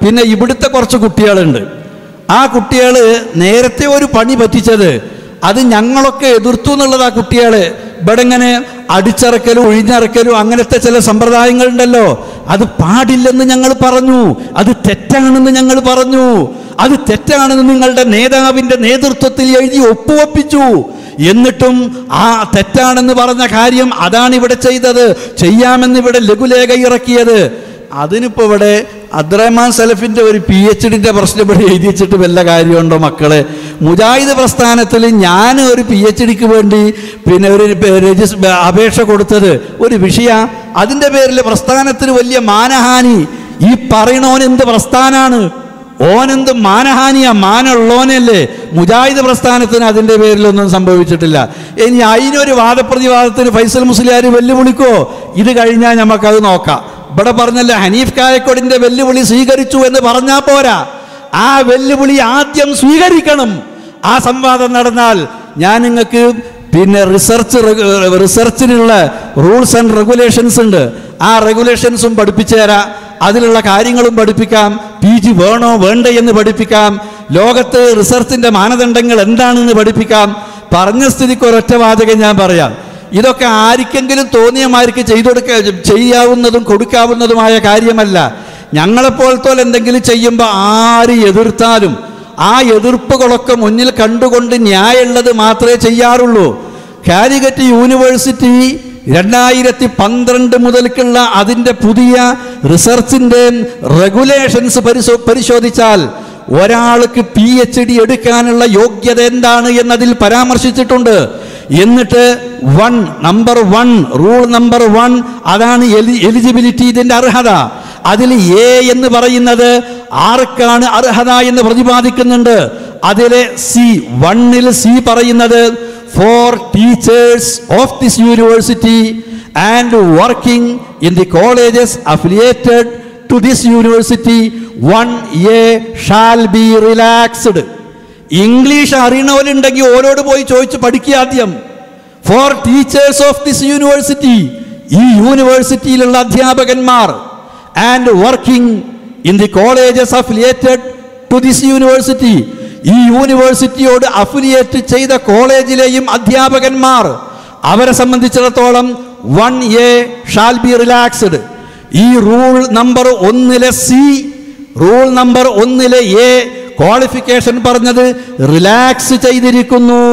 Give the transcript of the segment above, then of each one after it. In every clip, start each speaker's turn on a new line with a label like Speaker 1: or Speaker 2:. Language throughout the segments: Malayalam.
Speaker 1: പിന്നെ ഇവിടുത്തെ കുറച്ച് കുട്ടികളുണ്ട് ആ കുട്ടികൾ നേരത്തെ ഒരു പണി പറ്റിച്ചത് അത് ഞങ്ങളൊക്കെ എതിർത്തു എന്നുള്ളത് ആ കുട്ടികൾ ഇവിടെ ഇങ്ങനെ അടിച്ചിറക്കലും ഒഴിഞ്ഞിറക്കലും അങ്ങനത്തെ ചില സമ്പ്രദായങ്ങളുണ്ടല്ലോ അത് പാടില്ലെന്ന് ഞങ്ങൾ പറഞ്ഞു അത് തെറ്റാണെന്ന് ഞങ്ങൾ പറഞ്ഞു അത് തെറ്റാണെന്ന് നിങ്ങളുടെ നേതാവിന്റെ നേതൃത്വത്തിൽ എഴുതി ഒപ്പുവപ്പിച്ചു എന്നിട്ടും ആ തെറ്റാണെന്ന് പറഞ്ഞ കാര്യം അതാണ് ഇവിടെ ചെയ്തത് ചെയ്യാമെന്ന് ഇവിടെ ലഘുലേഖ ഇറക്കിയത് അതിനിപ്പോൾ ഇവിടെ അബ്ദുറഹ്മാൻ സലഫിൻ്റെ ഒരു പി എച്ച് ഡിൻ്റെ പ്രശ്നം ഇവിടെ എഴുതി വെച്ചിട്ട് വല്ല കാര്യമുണ്ടോ മക്കളെ മുജാഹിദ് പ്രസ്ഥാനത്തിൽ ഞാൻ ഒരു പി എച്ച് ഡിക്ക് വേണ്ടി പിന്നെ ഒരു രജിസ് അപേക്ഷ കൊടുത്തത് ഒരു വിഷയ അതിൻ്റെ പേരിൽ പ്രസ്ഥാനത്തിന് വലിയ മാനഹാനി ഈ പറയണോൻ എന്ത് പ്രസ്ഥാനാണ് ഓനെന്ത് മാനഹാനിയാ മാനുള്ളോനല്ലേ മുജാഹിദ് പ്രസ്ഥാനത്തിന് അതിൻ്റെ പേരിലൊന്നും സംഭവിച്ചിട്ടില്ല ഇനി അതിനൊരു വാദപ്രതിവാദത്തിന് ഫൈസൽ മുസ്ലിയാർ വെല്ലുവിളിക്കോ ഇത് കഴിഞ്ഞാൽ നമുക്കത് നോക്കാം ഇവിടെ പറഞ്ഞല്ലോ ഹനീഫ് കായക്കോടിന്റെ വെല്ലുവിളി സ്വീകരിച്ചു എന്ന് പറഞ്ഞാൽ പോരാ ആ വെല്ലുവിളി ആദ്യം സ്വീകരിക്കണം ആ സംവാദം നടന്നാൽ ഞാൻ നിങ്ങൾക്ക് പിന്നെ റിസർച്ച് റിസർച്ചിനുള്ള റൂൾസ് ആൻഡ് റെഗുലേഷൻസ് ഉണ്ട് ആ റെഗുലേഷൻസും പഠിപ്പിച്ചു തരാം അതിലുള്ള കാര്യങ്ങളും പഠിപ്പിക്കാം പി ജി വേണോ വേണ്ടേ എന്ന് പഠിപ്പിക്കാം ലോകത്ത് റിസർച്ചിന്റെ മാനദണ്ഡങ്ങൾ എന്താണെന്ന് പഠിപ്പിക്കാം പറഞ്ഞ സ്ഥിതിക്ക് ഒരൊറ്റ വാചകം ഞാൻ പറയാം ഇതൊക്കെ ആർക്കെങ്കിലും തോന്നിയമാർക്ക് ചെയ്തു കൊടുക്ക ചെയ്യാവുന്നതും കൊടുക്കാവുന്നതുമായ കാര്യമല്ല ഞങ്ങളെപ്പോലത്തോൽ എന്തെങ്കിലും ചെയ്യുമ്പോൾ ആര് എതിർത്താലും ആ എതിർപ്പുകളൊക്കെ മുന്നിൽ കണ്ടുകൊണ്ട് ന്യായമുള്ളത് മാത്രമേ ചെയ്യാറുള്ളൂ കാലിക്കറ്റ് യൂണിവേഴ്സിറ്റി രണ്ടായിരത്തി പന്ത്രണ്ട് മുതൽക്കുള്ള അതിൻ്റെ പുതിയ റിസർച്ചിൻ്റെ റെഗുലേഷൻസ് പരിശോ പരിശോധിച്ചാൽ ഒരാൾക്ക് പി എച്ച് ഡി എടുക്കാനുള്ള യോഗ്യത എന്താണ് എന്നതിൽ പരാമർശിച്ചിട്ടുണ്ട് എന്നിട്ട് one number one rule number one അതാണ് എലി എലിജിബിലിറ്റി ഇതിൻ്റെ അർഹത അതിൽ എ എന്ന് പറയുന്നത് ആർക്കാണ് അർഹത എന്ന് പ്രതിപാദിക്കുന്നുണ്ട് അതിലെ സി വണ്ണിൽ സി പറയുന്നത് for teachers of this university and working in the colleges affiliated to this university one A shall be relaxed English അറിയണവരുണ്ടെങ്കിൽ ഓരോട് പോയി ചോദിച്ച് പഠിക്കുക ആദ്യം for teachers of this university ഈ യൂണിവേഴ്സിറ്റിയിലുള്ള അധ്യാപകന്മാർ and working in the colleges affiliated to this university ഈ യൂണിവേഴ്സിറ്റിയോട് അഫിലിയേറ്റ് ചെയ്ത കോളേജിലെയും അധ്യാപകന്മാർ അവരെ സംബന്ധിച്ചിടത്തോളം one A shall be relaxed ഈ റൂൾ നമ്പർ ഒന്നിലെ സി റൂൾ നമ്പർ ഒന്നിലെ എ ക്വാളിഫിക്കേഷൻ പറഞ്ഞത് റിലാക്സ് ചെയ്തിരിക്കുന്നു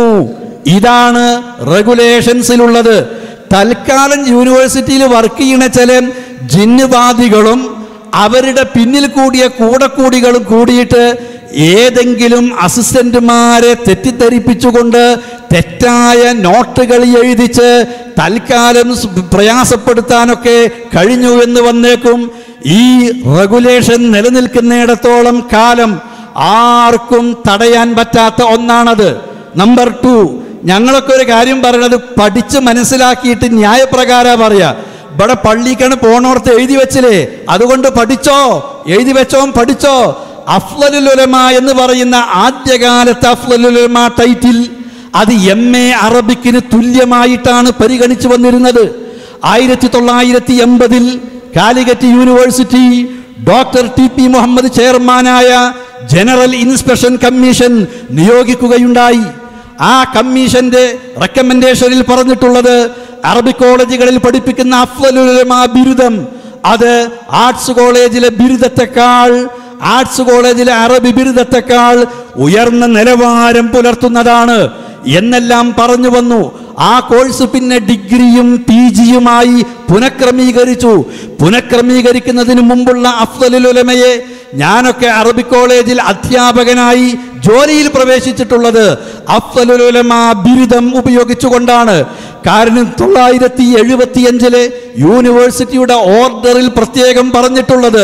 Speaker 1: ഇതാണ് റെഗുലേഷൻസിലുള്ളത് തൽക്കാലം യൂണിവേഴ്സിറ്റിയിൽ വർക്ക് ചെയ്യണ ചില ജിന്നുവാദികളും അവരുടെ പിന്നിൽ കൂടിയ കൂടക്കൂടികളും കൂടിയിട്ട് ഏതെങ്കിലും അസിസ്റ്റന്റുമാരെ തെറ്റിദ്ധരിപ്പിച്ചുകൊണ്ട് തെറ്റായ നോട്ടുകൾ എഴുതിച്ച് തൽക്കാലം സ് പ്രയാസപ്പെടുത്താനൊക്കെ കഴിഞ്ഞു എന്ന് വന്നേക്കും ഈ റെഗുലേഷൻ നിലനിൽക്കുന്നിടത്തോളം കാലം ആർക്കും തടയാൻ പറ്റാത്ത ഒന്നാണത് നമ്പർ ടു ഞങ്ങളൊക്കെ ഒരു കാര്യം പറയണത് പഠിച്ച് മനസ്സിലാക്കിയിട്ട് ന്യായപ്രകാരം പറയാ ഇവിടെ പള്ളിക്കാണ് പോണോർത്ത് എഴുതി വെച്ചില്ലേ അതുകൊണ്ട് പഠിച്ചോ എഴുതി വെച്ചോ പഠിച്ചോ അഫ്ലലുലമ എന്ന് പറയുന്ന ആദ്യകാലത്തെ അഫ്ലലുലമ ടൈറ്റിൽ അത് എം എ അറബിക്കിന് തുല്യമായിട്ടാണ് പരിഗണിച്ചു വന്നിരുന്നത് ആയിരത്തി തൊള്ളായിരത്തി എൺപതിൽ Calicut university doctor T P Muhammad ചെയർമാനായ ജനറൽ ഇൻസ്പെക്ഷൻ കമ്മീഷൻ നിയോഗിക്കുകയുണ്ടായി ആ കമ്മീഷന്റെ റെക്കമെൻഡേഷനിൽ പറഞ്ഞിട്ടുള്ളത് അറബിക് കോളേജുകളിൽ പഠിപ്പിക്കുന്ന അഫ്ലലുലമ ബിരുദം അത് ആർട്സ് കോളേജിലെ ബിരുദത്തെക്കാൾ ആർട്സ് കോളേജിലെ അറബി ബിരുദത്തെക്കാൾ ഉയർന്ന നിലവാരം പുലർത്തുന്നതാണ് എന്നെല്ലാം പറഞ്ഞു വന്നു ആ കോഴ്സ് പിന്നെ ഡിഗ്രിയും പി ജിയുമായി പുനഃക്രമീകരിച്ചു പുനഃക്രമീകരിക്കുന്നതിന് മുമ്പുള്ള അഫ്ദലുലമയെ ഞാനൊക്കെ അറബി കോളേജിൽ അധ്യാപകനായി ജോലിയിൽ പ്രവേശിച്ചിട്ടുള്ളത് അഫ്ദലുലമ ബിരുദം ഉപയോഗിച്ചുകൊണ്ടാണ് കാരണം തൊള്ളായിരത്തി എഴുപത്തിയഞ്ചിലെ യൂണിവേഴ്സിറ്റിയുടെ ഓർഡറിൽ പ്രത്യേകം പറഞ്ഞിട്ടുള്ളത്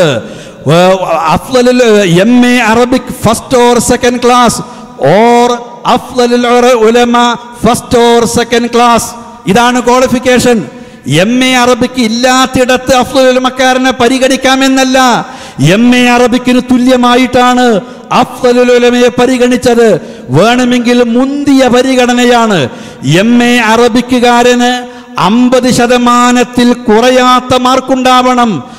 Speaker 1: അഫ്ദലുൽ M A Arabic first or second class or അഫ്ദലുൽ ഉലമ ഫസ്റ്റ് ഓർ സെക്കൻഡ് ക്ലാസ് ഇതാണ് ക്വാളിഫിക്കേഷൻ എം എ അറബിക്ക് ഇല്ലാത്തിടത്ത് അഫ്ദലുലമക്കാരനെ പരിഗണിക്കാമെന്നല്ല എം എ അറബിക്കിന് തുല്യമായിട്ടാണ് അഫ്ദലുലമയെ പരിഗണിച്ചത് വേണമെങ്കിൽ മുന്തിയ പരിഗണനയാണ് എം എ അറബിക്കുകാരന് അമ്പത് ശതമാനത്തിൽ കുറയാത്ത മാർക്കുണ്ടാവണം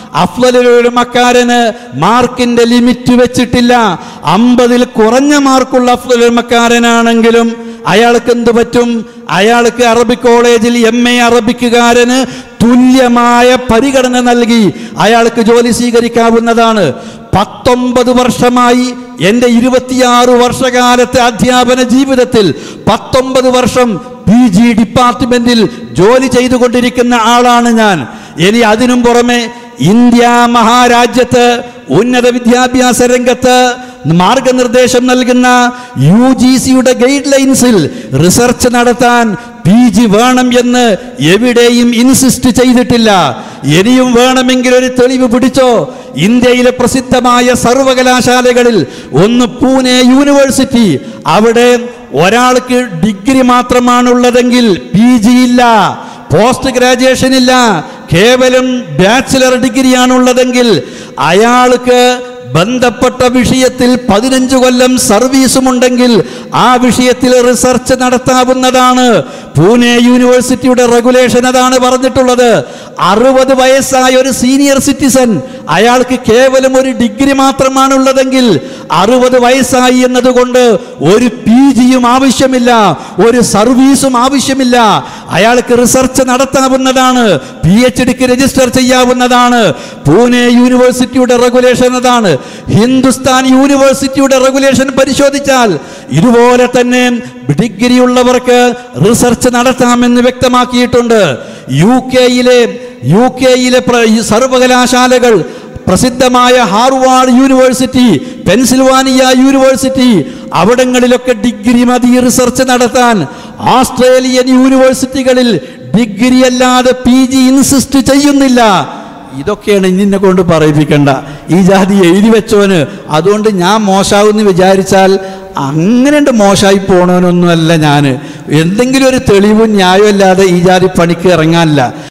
Speaker 1: അഫ്ലലുലമക്കാരന് മാർക്കിന്റെ ലിമിറ്റ് വെച്ചിട്ടില്ല അമ്പതിൽ കുറഞ്ഞ മാർക്കുള്ള അഫ്ലലുലമക്കാരനാണെങ്കിലും അയാൾക്ക് എന്ത് പറ്റും അയാൾക്ക് അറബിക് കോളേജിൽ എം എ അറബിക്കുകാരന് തുല്യമായ പരിഗണന നൽകി അയാൾക്ക് ജോലി സ്വീകരിക്കാവുന്നതാണ് പത്തൊമ്പത് വർഷമായി എൻ്റെ ഇരുപത്തിയാറ് വർഷകാലത്തെ അധ്യാപന ജീവിതത്തിൽ പത്തൊമ്പത് വർഷം പി ജി ഡിപ്പാർട്ട്മെന്റിൽ ജോലി ചെയ്തുകൊണ്ടിരിക്കുന്ന ആളാണ് ഞാൻ ഇനി അതിനും പുറമെ ഇന്ത്യ മഹാരാജ്യത്ത് ഉന്നത വിദ്യാഭ്യാസ രംഗത്ത് മാർഗനിർദ്ദേശം നൽകുന്ന യു ജി സിയുടെ ഗൈഡ് ലൈൻസിൽ റിസർച്ച് നടത്താൻ പി ജി വേണം എന്ന് എവിടെയും ഇൻസിസ്റ്റ് ചെയ്തിട്ടില്ല ഇനിയും വേണമെങ്കിൽ ഒരു തെളിവ് പിടിച്ചോ ഇന്ത്യയിലെ പ്രസിദ്ധമായ സർവകലാശാലകളിൽ ഒന്ന് പൂനെ യൂണിവേഴ്സിറ്റി അവിടെ ഒരാൾക്ക് ഡിഗ്രി മാത്രമാണുള്ളതെങ്കിൽ പി ജി ഇല്ല പോസ്റ്റ് ഗ്രാജുവേഷൻ ഇല്ല കേവലം ബാച്ചിലർ ഡിഗ്രിയാണുള്ളതെങ്കിൽ അയാൾക്ക് ബന്ധപ്പെട്ട വിഷയത്തിൽ പതിനഞ്ച് കൊല്ലം സർവീസുമുണ്ടെങ്കിൽ ആ വിഷയത്തിൽ റിസർച്ച് നടത്താവുന്നതാണ് പൂനെ യൂണിവേഴ്സിറ്റിയുടെ റെഗുലേഷൻ അതാണ് പറഞ്ഞിട്ടുള്ളത് അറുപത് വയസ്സായ ഒരു സീനിയർ സിറ്റിസൺ അയാൾക്ക് കേവലം ഒരു ഡിഗ്രി മാത്രമാണ് ഉള്ളതെങ്കിൽ അറുപത് വയസ്സായി എന്നതുകൊണ്ട് ഒരു പി ജിയും ആവശ്യമില്ല ഒരു സർവീസും ആവശ്യമില്ല അയാൾക്ക് റിസർച്ച് നടത്താവുന്നതാണ് പി എച്ച് ഡിക്ക് രജിസ്റ്റർ ചെയ്യാവുന്നതാണ് പൂനെ യൂണിവേഴ്സിറ്റിയുടെ റെഗുലേഷൻ അതാണ് ഹിന്ദുസ്ഥാൻ യൂണിവേഴ്സിറ്റിയുടെ റെഗുലേഷൻ പരിശോധിച്ചാൽ ഇതുപോലെ തന്നെ ഡിഗ്രി ഉള്ളവർക്ക് റിസർച്ച് നടത്താമെന്ന് വ്യക്തമാക്കിയിട്ടുണ്ട് യു കെയിലെ യു കെയിലെ പ്ര- ഈ സർവകലാശാലകൾ പ്രസിദ്ധമായ ഹാർവാർഡ് യൂണിവേഴ്സിറ്റി പെൻസിൽവാനിയ യൂണിവേഴ്സിറ്റി അവിടങ്ങളിലൊക്കെ ഡിഗ്രി മതി റിസർച്ച് നടത്താൻ ഓസ്ട്രേലിയൻ യൂണിവേഴ്സിറ്റികളിൽ ഡിഗ്രി അല്ലാതെ പി ജി ഇൻസിസ്റ്റ് ചെയ്യുന്നില്ല ഇതൊക്കെയാണ് നിന്നെ കൊണ്ട് പറയിപ്പിക്കണ്ട ഈ ജാതി എഴുതി വെച്ചോന് അതുകൊണ്ട് ഞാൻ മോശമാവുമെന്ന് വിചാരിച്ചാൽ അങ്ങനെ മോശമായി പോണവനൊന്നുമല്ല ഞാൻ എന്തെങ്കിലും ഒരു തെളിവും ന്യായമല്ലാതെ ഈ ജാതി പണിക്ക് ഇറങ്ങാനില്ല